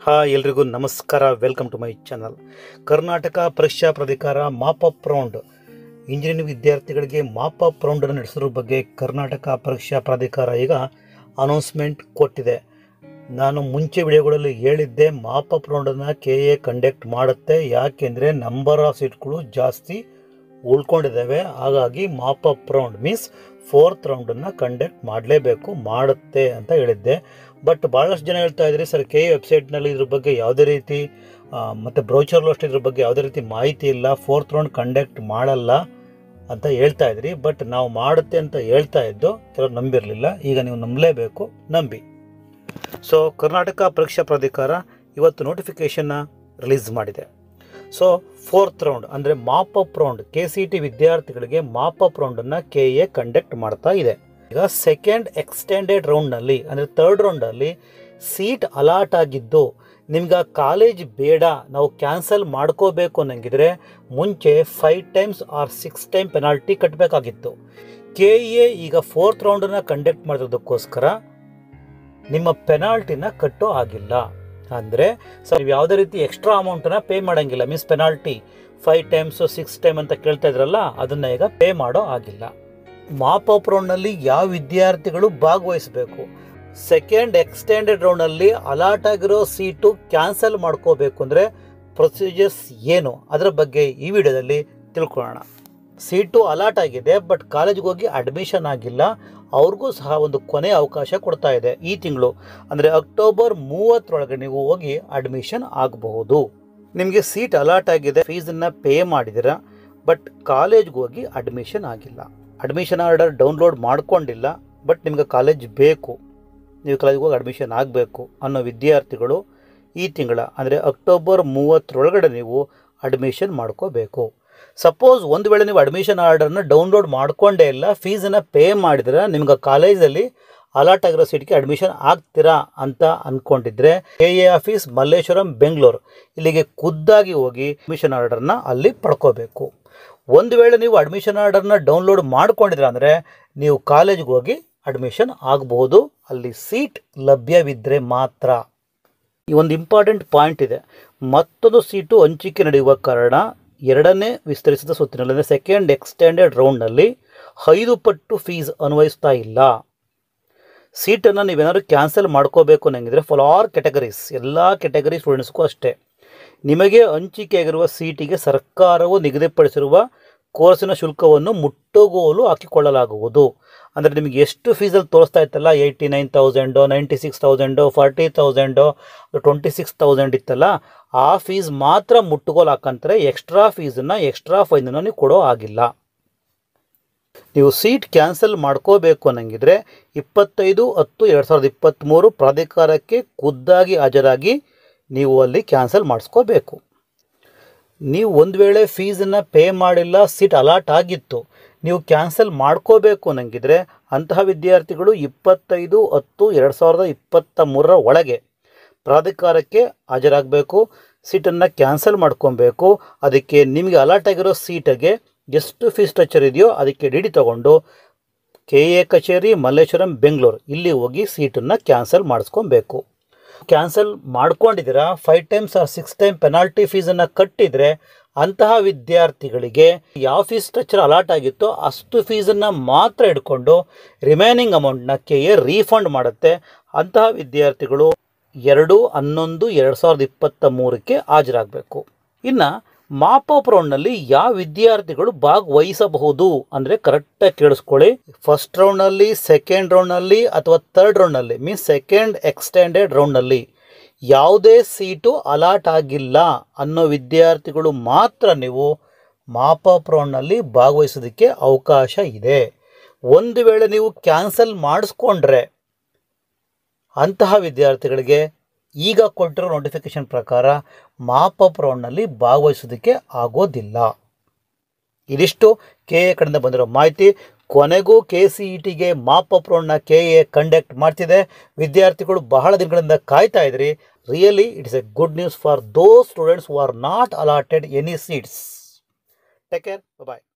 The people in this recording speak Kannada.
ಹಾಯ್ ಎಲ್ರಿಗೂ ನಮಸ್ಕಾರ welcome to my channel Karnataka Pariksha Pradhikara mop up round engineering ವಿದ್ಯಾರ್ಥಿಗಳಿಗೆ ಮಾಪಪ್ ರೌಂಡನ್ನು ನಡೆಸೋದ್ರ ಬಗ್ಗೆ ಕರ್ನಾಟಕ ಪರೀಕ್ಷಾ ಪ್ರಾಧಿಕಾರ ಈಗ ಅನೌನ್ಸ್ಮೆಂಟ್ ಕೊಟ್ಟಿದೆ ನಾನು ಮುಂಚೆ ವಿಡಿಯೋಗಳಲ್ಲಿ ಹೇಳಿದ್ದೆ ಮಾಪಪ್ ರೌಂಡನ್ನು ಕೆ ಎ ಕಂಡಕ್ಟ್ ಮಾಡುತ್ತೆ ಯಾಕೆಂದರೆ ನಂಬರ್ ಆಫ್ ಸೀಟ್ಗಳು ಜಾಸ್ತಿ ಉಳ್ಕೊಂಡಿದ್ದಾವೆ ಹಾಗಾಗಿ ಮಾಪಪ್ ರೌಂಡ್ ಮೀನ್ಸ್ ಫೋರ್ತ್ ರೌಂಡನ್ನು ಕಂಡಕ್ಟ್ ಮಾಡಲೇಬೇಕು ಮಾಡುತ್ತೆ ಅಂತ ಹೇಳಿದ್ದೆ ಬಟ್ ಭಾಳಷ್ಟು ಜನ ಹೇಳ್ತಾ ಇದ್ರಿ ಸರ್ ಕೆ ವೆಬ್ಸೈಟ್ನಲ್ಲಿ ಇದ್ರ ಬಗ್ಗೆ ಯಾವುದೇ ರೀತಿ ಆ, ಮತ್ತೆ ಬ್ರೌಚರ್ಲು ಅಷ್ಟೇ ಇದ್ರ ಬಗ್ಗೆ ಯಾವುದೇ ರೀತಿ ಮಾಹಿತಿ ಇಲ್ಲ ಫೋರ್ತ್ ರೌಂಡ್ ಕಂಡಕ್ಟ್ ಮಾಡಲ್ಲ ಅಂತ ಹೇಳ್ತಾ ಇದ್ರಿ ಬಟ್ ನಾವು ಮಾಡುತ್ತೆ ಅಂತ ಹೇಳ್ತಾ ಇದ್ದು ಕೆಲವರು ನಂಬಿರಲಿಲ್ಲ ಈಗ ನೀವು ನಂಬಲೇಬೇಕು ನಂಬಿ ಸೊ ಕರ್ನಾಟಕ ಪರೀಕ್ಷಾ ಪ್ರಾಧಿಕಾರ ಇವತ್ತು ನೋಟಿಫಿಕೇಶನ್ನ ರಿಲೀಸ್ ಮಾಡಿದೆ ಸೊ ಫೋರ್ತ್ ರೌಂಡ್ ಅಂದರೆ mop up round K C T ವಿದ್ಯಾರ್ಥಿಗಳಿಗೆ ಮಾಪಪ್ ರೌಂಡನ್ನು ಕೆ ಎ ಕಂಡಕ್ಟ್ ಮಾಡ್ತಾ ಇದೆ ಈಗ ಸೆಕೆಂಡ್ ಎಕ್ಸ್ಟೆಂಡೆಡ್ ರೌಂಡ್ನಲ್ಲಿ ಅಂದರೆ ಥರ್ಡ್ ರೌಂಡಲ್ಲಿ ಸೀಟ್ ಅಲಾಟ್ ಆಗಿದ್ದು ನಿಮ್ಗೆ ಆ ಕಾಲೇಜ್ ಬೇಡ ನಾವು ಕ್ಯಾನ್ಸಲ್ ಮಾಡ್ಕೋಬೇಕು ಅನ್ನಂಗಿದ್ರೆ ಮುಂಚೆ five times or six time penalty ಕಟ್ಟಬೇಕಾಗಿತ್ತು ಕೆ ಎ ಈಗ ಫೋರ್ತ್ ರೌಂಡನ್ನು ಕಂಡಕ್ಟ್ ಮಾಡೋದಕ್ಕೋಸ್ಕರ ನಿಮ್ಮ ಪೆನಾಲ್ಟಿನ ಕಟ್ಟೋ ಆಗಿಲ್ಲ ಅಂದರೆ ಸರ್ ನೀವು ಯಾವುದೇ ರೀತಿ ಎಕ್ಸ್ಟ್ರಾ ಅಮೌಂಟನ್ನ ಪೇ ಮಾಡೋಂಗಿಲ್ಲ means penalty five times six time ಅಂತ ಕೇಳ್ತಾ ಇದ್ರಲ್ಲ ಅದನ್ನು ಈಗ ಪೇ ಮಾಡೋ ಆಗಿಲ್ಲ ಮಾಪ್ ಅಪ್ ರೌಂಡ್ನಲ್ಲಿ ಯಾವ ವಿದ್ಯಾರ್ಥಿಗಳು ಭಾಗವಹಿಸಬೇಕು ಸೆಕೆಂಡ್ ಎಕ್ಸ್ಟೆಂಡೆಡ್ ರೌಂಡಲ್ಲಿ ಅಲಾಟ್ ಆಗಿರೋ ಸೀಟು ಕ್ಯಾನ್ಸಲ್ ಮಾಡ್ಕೋಬೇಕು ಅಂದರೆ ಪ್ರೊಸೀಜರ್ಸ್ ಏನು ಅದರ ಬಗ್ಗೆ ಈ ವಿಡಿಯೋದಲ್ಲಿ ತಿಳ್ಕೊಳ್ಳೋಣ ಸೀಟು ಅಲಾಟ್ ಆಗಿದೆ ಬಟ್ ಕಾಲೇಜ್ಗೆ ಹೋಗಿ ಅಡ್ಮಿಷನ್ ಆಗಿಲ್ಲ ಅವ್ರಿಗೂ ಸಹ ಒಂದು ಕೊನೆ ಅವಕಾಶ ಕೊಡ್ತಾ ಇದೆ ಈ ತಿಂಗಳು ಅಂದರೆ ಅಕ್ಟೋಬರ್ ಮೂವತ್ತರೊಳಗೆ ನೀವು ಹೋಗಿ ಅಡ್ಮಿಷನ್ ಆಗಬಹುದು ನಿಮಗೆ ಸೀಟ್ ಅಲಾಟ್ ಆಗಿದೆ ಫೀಸನ್ನು ಪೇ ಮಾಡಿದ್ದೀರಾ ಬಟ್ ಕಾಲೇಜ್ಗೆ ಹೋಗಿ ಅಡ್ಮಿಷನ್ ಆಗಿಲ್ಲ ಅಡ್ಮಿಷನ್ ಆರ್ಡರ್ ಡೌನ್ಲೋಡ್ ಮಾಡ್ಕೊಂಡಿಲ್ಲ ಬಟ್ ನಿಮಗೆ ಕಾಲೇಜ್ ಬೇಕು ನೀವು ಕಾಲೇಜ್ಗೆ ಹೋಗಿ ಅಡ್ಮಿಷನ್ ಆಗಬೇಕು ಅನ್ನೋ ವಿದ್ಯಾರ್ಥಿಗಳು ಈ ತಿಂಗಳ ಅಂದರೆ ಅಕ್ಟೋಬರ್ ಮೂವತ್ತರೊಳಗಡೆ ನೀವು ಅಡ್ಮಿಷನ್ ಮಾಡ್ಕೋಬೇಕು ಸಪೋಸ್ ಒಂದು ವೇಳೆ ನೀವು ಅಡ್ಮಿಷನ್ ಆರ್ಡರ್ನ ಡೌನ್ಲೋಡ್ ಮಾಡ್ಕೊಂಡೇ ಇಲ್ಲ ಫೀಸನ್ನು ಪೇ ಮಾಡಿದ್ರೆ ನಿಮ್ಗೆ ಕಾಲೇಜಲ್ಲಿ ಅಲಾಟ್ ಆಗಿರೋ ಸೀಟ್ಗೆ ಅಡ್ಮಿಷನ್ ಆಗ್ತೀರಾ ಅಂತ ಅಂದ್ಕೊಂಡಿದ್ರೆ K A office Malleshwaram Bengaluru ಇಲ್ಲಿಗೆ ಖುದ್ದಾಗಿ ಹೋಗಿ ಅಡ್ಮಿಷನ್ ಆರ್ಡರ್ನ ಅಲ್ಲಿ ಪಡ್ಕೋಬೇಕು ಒಂದು ವೇಳೆ ನೀವು ಅಡ್ಮಿಷನ್ ಆರ್ಡರ್ನ ಡೌನ್ಲೋಡ್ ಮಾಡ್ಕೊಂಡಿದ್ರೆ ಅಂದರೆ ನೀವು ಕಾಲೇಜ್ಗೆ ಹೋಗಿ ಅಡ್ಮಿಷನ್ ಆಗಬಹುದು ಅಲ್ಲಿ ಸೀಟ್ ಲಭ್ಯವಿದ್ದರೆ ಮಾತ್ರ ಈ ಒಂದು ಇಂಪಾರ್ಟೆಂಟ್ ಪಾಯಿಂಟ್ ಇದೆ ಮತ್ತೊಂದು ಸೀಟು ಹಂಚಿಕೆ ನಡೆಯುವ ಕಾರಣ ಎರಡನೇ ವಿಸ್ತರಿಸಿದ ಸುತ್ತಿನಲ್ಲಿ ಅಂದರೆ ಸೆಕೆಂಡ್ ಎಕ್ಸ್ಟೆಂಡೆಡ್ ರೌಂಡ್ನಲ್ಲಿ ಐದು ಪಟ್ಟು ಫೀಸ್ ಅನ್ವಯಿಸ್ತಾ ಇಲ್ಲ ಸೀಟನ್ನು ನೀವೇನಾದ್ರು ಕ್ಯಾನ್ಸಲ್ ಮಾಡ್ಕೋಬೇಕು ಅನ್ನಂಗಿದ್ರೆ ಫಾರ್ ಆಲ್ ಕೆಟಗರೀಸ್ ಎಲ್ಲ ಕೆಟಗರಿ ಸ್ಟೂಡೆಂಟ್ಸ್ಗೂ ಅಷ್ಟೇ ನಿಮಗೆ ಹಂಚಿಕೆಯಾಗಿರುವ ಸೀಟಿಗೆ ಸರ್ಕಾರವು ನಿಗದಿಪಡಿಸಿರುವ ಕೋರ್ಸಿನ ಶುಲ್ಕವನ್ನು ಮುಟ್ಟುಗೋಲು ಹಾಕಿಕೊಳ್ಳಲಾಗುವುದು ಅಂದರೆ ನಿಮಗೆ ಎಷ್ಟು ಫೀಸಲ್ಲಿ ತೋರಿಸ್ತಾ ಇತ್ತಲ್ಲ eighty nine thousand ninety six thousand forty thousand twenty six thousand ಇತ್ತಲ್ಲ ಆ ಫೀಸ್ ಮಾತ್ರ ಮುಟ್ಟುಗೋಲು ಹಾಕಂತಾರೆ ಎಕ್ಸ್ಟ್ರಾ ಫೀಸನ್ನು ಎಕ್ಸ್ಟ್ರಾ ಫೈನನ್ನು ನೀವು ಕೊಡೋ ಆಗಿಲ್ಲ ನೀವು ಸೀಟ್ ಕ್ಯಾನ್ಸಲ್ ಮಾಡ್ಕೋಬೇಕು ಅನ್ನಂಗಿದ್ರೆ ಇಪ್ಪತ್ತೈದು ಹತ್ತು ಎರಡು ಸಾವಿರದ ಇಪ್ಪತ್ತ್ಮೂರು ಪ್ರಾಧಿಕಾರಕ್ಕೆ ಖುದ್ದಾಗಿ ಹಾಜರಾಗಿ ನೀವು ಅಲ್ಲಿ ಕ್ಯಾನ್ಸಲ್ ಮಾಡಿಸ್ಕೋಬೇಕು ನೀವು ಒಂದು ವೇಳೆ ಫೀಸನ್ನು ಪೇ ಮಾಡಿಲ್ಲ ಸೀಟ್ ಅಲಾಟ್ ಆಗಿತ್ತು ನೀವು ಕ್ಯಾನ್ಸಲ್ ಮಾಡ್ಕೋಬೇಕು ಅನ್ನಂಗಿದ್ರೆ ಅಂತಹ ವಿದ್ಯಾರ್ಥಿಗಳು ಇಪ್ಪತ್ತೈದು ಹತ್ತು ಎರಡು ಸಾವಿರದ ಇಪ್ಪತ್ತ ಮೂರರ ಒಳಗೆ ಪ್ರಾಧಿಕಾರಕ್ಕೆ ಹಾಜರಾಗಬೇಕು ಸೀಟನ್ನು ಕ್ಯಾನ್ಸಲ್ ಮಾಡ್ಕೊಬೇಕು ಅದಕ್ಕೆ ನಿಮಗೆ ಅಲಾಟ್ ಆಗಿರೋ ಸೀಟಿಗೆ ಎಷ್ಟು ಫೀಸ್ ಸ್ಟ್ರಕ್ಚರ್ ಇದೆಯೋ ಅದಕ್ಕೆ ಡಿ ಡಿ ತೊಗೊಂಡು ಕೆ ಎ ಕಚೇರಿ ಮಲ್ಲೇಶ್ವರಂ ಬೆಂಗಳೂರು ಇಲ್ಲಿ ಹೋಗಿ ಸೀಟನ್ನು ಕ್ಯಾನ್ಸಲ್ ಮಾಡಿಸ್ಕೊಬೇಕು ಕ್ಯಾನ್ಸಲ್ ಮಾಡ್ಕೊಂಡಿದ್ದೀರಾ five times or six time penalty ಫೀಸನ್ನು ಕಟ್ಟಿದರೆ ಅಂತಹ ವಿದ್ಯಾರ್ಥಿಗಳಿಗೆ ಯಾವ ಫೀಸ್ ಸ್ಟ್ರಕ್ಚರ್ ಅಲಾಟ್ ಆಗಿತ್ತೋ ಅಷ್ಟು ಫೀಸನ್ನು ಮಾತ್ರ ಇಟ್ಕೊಂಡು ರಿಮೈನಿಂಗ್ ಅಮೌಂಟ್ನ ಕೆ ಎ ರೀಫಂಡ್ ಮಾಡುತ್ತೆ ಅಂತಹ ವಿದ್ಯಾರ್ಥಿಗಳು ಎರಡು ಹನ್ನೊಂದು ಎರಡು ಸಾವಿರದ ಇಪ್ಪತ್ತ ಮೂರಕ್ಕೆ ಹಾಜರಾಗಬೇಕು ಇನ್ನು ಮಾಪಪ್ ರೌಂಡ್ನಲ್ಲಿ ಯಾವ ವಿದ್ಯಾರ್ಥಿಗಳು ಭಾಗವಹಿಸಬಹುದು ಅಂದರೆ ಕರೆಕ್ಟಾಗಿ ಕೇಳಿಸ್ಕೊಳ್ಳಿ ಫಸ್ಟ್ ರೌಂಡ್ನಲ್ಲಿ ಸೆಕೆಂಡ್ ರೌಂಡ್ನಲ್ಲಿ ಅಥವಾ ಥರ್ಡ್ ರೌಂಡ್ನಲ್ಲಿ ಮೀನ್ಸ್ ಸೆಕೆಂಡ್ ಎಕ್ಸ್ಟೆಂಡೆಡ್ ರೌಂಡ್ನಲ್ಲಿ ಯಾವುದೇ ಸೀಟು ಅಲಾಟ್ ಆಗಿಲ್ಲ ಅನ್ನೋ ವಿದ್ಯಾರ್ಥಿಗಳು ಮಾತ್ರ ನೀವು ಮಾಪಪ್ ರೌಂಡ್ನಲ್ಲಿ ಭಾಗವಹಿಸೋದಕ್ಕೆ ಅವಕಾಶ ಇದೆ ಒಂದು ವೇಳೆ ನೀವು ಕ್ಯಾನ್ಸಲ್ ಮಾಡಿಸ್ಕೊಂಡ್ರೆ ಅಂತಹ ವಿದ್ಯಾರ್ಥಿಗಳಿಗೆ ಈಗ ಕೊಟ್ಟಿರೋ ನೋಟಿಫಿಕೇಶನ್ ಪ್ರಕಾರ ಮಾಪಪ್ ರೌಂಡ್ನಲ್ಲಿ ಭಾಗವಹಿಸೋದಕ್ಕೆ ಆಗೋದಿಲ್ಲ ಇದಿಷ್ಟು ಕೆ ಎ ಕಡೆಯಿಂದ ಬಂದಿರೋ ಮಾಹಿತಿ ಕೊನೆಗೂ ಕೆ ಸಿ ಇ ಟಿಗೆ ಮಾಪಪ್ ರೌಂಡ್ನ ಕೆ ಎ ಕಂಡಕ್ಟ್ ಮಾಡ್ತಿದೆ ವಿದ್ಯಾರ್ಥಿಗಳು ಬಹಳ ದಿನಗಳಿಂದ ಕಾಯ್ತಾ ಇದ್ರಿ really it's a good news for those students who are not allotted any seats take care bye